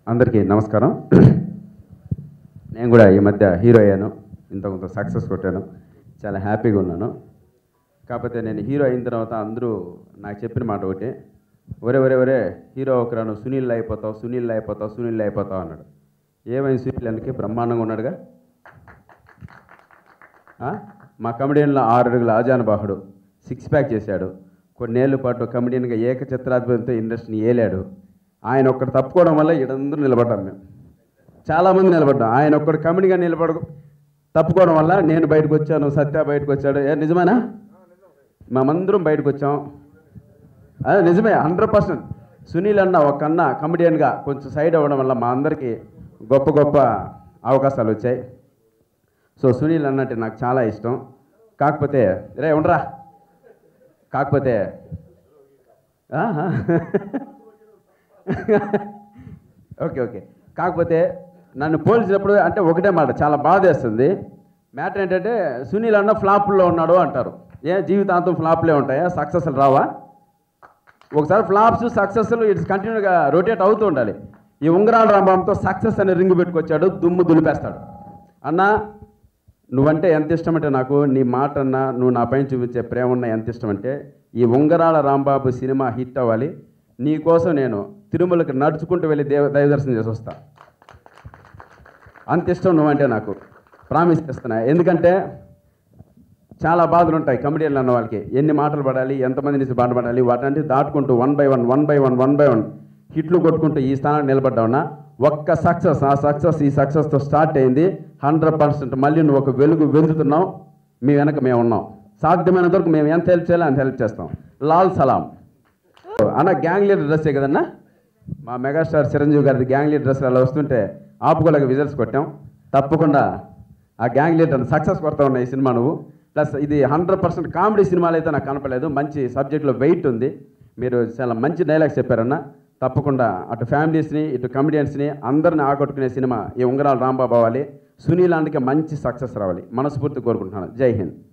అందరికీ నమస్కారం నేను కూడా ఈ మధ్య హీరో అయ్యాను ఇంత కొంత సక్సెస్ కొట్టాను చాలా హ్యాపీగా ఉన్నాను కాకపోతే నేను హీరో అయిన తర్వాత అందరూ నాకు చెప్పిన మాట ఒకటి ఒరే ఒరే ఒరే హీరో ఒకరాను సునీల్ అయిపోతావు సునీల్ అయిపోతావు సునీల్ అయిపోతావు అన్నాడు ఏమైంది సునీల్ అందుకే బ్రహ్మాండంగా ఉన్నాడుగా ఆ? మా కమెడియన్లో ఆరు అడుగుల ఆజానుబాహుడు సిక్స్ ప్యాక్ చేశాడు కొన్నేళ్ల పాటు కమెడియన్గా ఏకచిత్రాధిపతితో ఇండస్ట్రీని ఏలాడు ఆయన ఒక్కడు తప్పుకోవడం వల్ల ఇడందరూ నిలబడ్డాం మేము చాలామంది నిలబడ్డాం ఆయన ఒక్కడు కమెడీగా నిలబడ తప్పుకోవడం వల్ల నేను బయటకు వచ్చాను సత్య బయటకు వచ్చాడు ఏ నిజమేనా మేమందరం బయటకు వచ్చాం అదే నిజమే హండ్రెడ్ పర్సెంట్ సునీల్ అన్న ఒక అన్న కమెడియన్గా కొంచెం సైడ్ అవ్వడం వల్ల మా అందరికీ గొప్ప గొప్ప అవకాశాలు వచ్చాయి సో సునీల్ అన్నట్టు నాకు చాలా ఇష్టం కాకపోతే రే ఉండరా కాకపోతే ఆహా. ఓకే ఓకే కాకపోతే నన్ను పోల్చినప్పుడు అంటే ఒకటే మాట చాలా బాధేస్తుంది మ్యాటర్ ఏంటంటే సునీల్ అన్న ఫ్లాప్లో ఉన్నాడు అంటారు ఏ జీవితాంతం ఫ్లాప్లే ఉంటాయా సక్సెస్ రావా ఒకసారి ఫ్లాప్స్ సక్సెస్లు ఇట్స్ కంటిన్యూగా రొటేట్ అవుతూ ఉండాలి ఈ ఉంగరాల రాంబాబుతో సక్సెస్ అనే రింగ్ పెట్టుకొచ్చాడు దుమ్ము దులిపేస్తాడు అన్న నువ్వంటే ఎంత ఇష్టం అంటే నాకు నీ మాట అన్న నువ్వు నా పైన చూపించే ప్రేమ ఉన్న ఎంత ఇష్టం అంటే ఈ ఉంగరాల రాంబాబు సినిమా హిట్ అవ్వాలి నీ కోసం నేను తిరుమలకి నడుచుకుంటూ వెళ్ళి దేవ దైవ దర్శనం చేసి వస్తా అంత ఇష్టం నువ్వంటే నాకు ప్రామిస్ చేస్తున్నా ఎందుకంటే చాలా బాధలు ఉంటాయి కమెడియన్లు అన్న వాళ్ళకి ఎన్ని మాటలు పడాలి ఎంతమంది నుంచి బాధపడాలి వాటంటే దాటుకుంటూ one by one one by one one by one హిట్లు కొట్టుకుంటూ ఈ స్థానానికి నిలబడ్డావునా ఒక్క సక్సెస్ ఆ సక్సెస్ ఈ సక్సెస్తో స్టార్ట్ అయింది హండ్రెడ్ పర్సెంట్ మళ్ళీ నువ్వు ఒక వెలుగు వెలుగుతున్నావు మీ వెనక మేము ఉన్నాం సాధ్యమైనంత వరకు మేము ఎంత హెల్ప్ చేయాలో అంత హెల్ప్ చేస్తాం లాల్ సలాం అన్న గ్యాంగ్ లీడర్ డ్రెస్సే కదన్నా మా మెగాస్టార్ చిరంజీవి గారి గ్యాంగ్ లీడర్ డ్రెస్ అలా వస్తుంటే ఆపుకోలేక విజల్స్ కొట్టాం తప్పకుండా ఆ గ్యాంగ్ లీడర్ సక్సెస్ కొడతా ఉన్నాయి ఈ సినిమా నువ్వు ప్లస్ ఇది హండ్రెడ్ పర్సెంట్ కామెడీ సినిమాలు అయితే నాకు కనపడలేదు మంచి సబ్జెక్ట్లో వెయిట్ ఉంది మీరు చాలా మంచి డైలాగ్స్ చెప్పారన్న తప్పకుండా అటు ఫ్యామిలీస్ని ఇటు కమెడియన్స్ని అందరిని ఆకట్టుకునే సినిమా ఈ ఉంగరాలు రాంబాబు అవ్వాలి సునీల్ అందుకే మంచి సక్సెస్ రావాలి మనస్ఫూర్తి కోరుకుంటున్నాను జై హింద్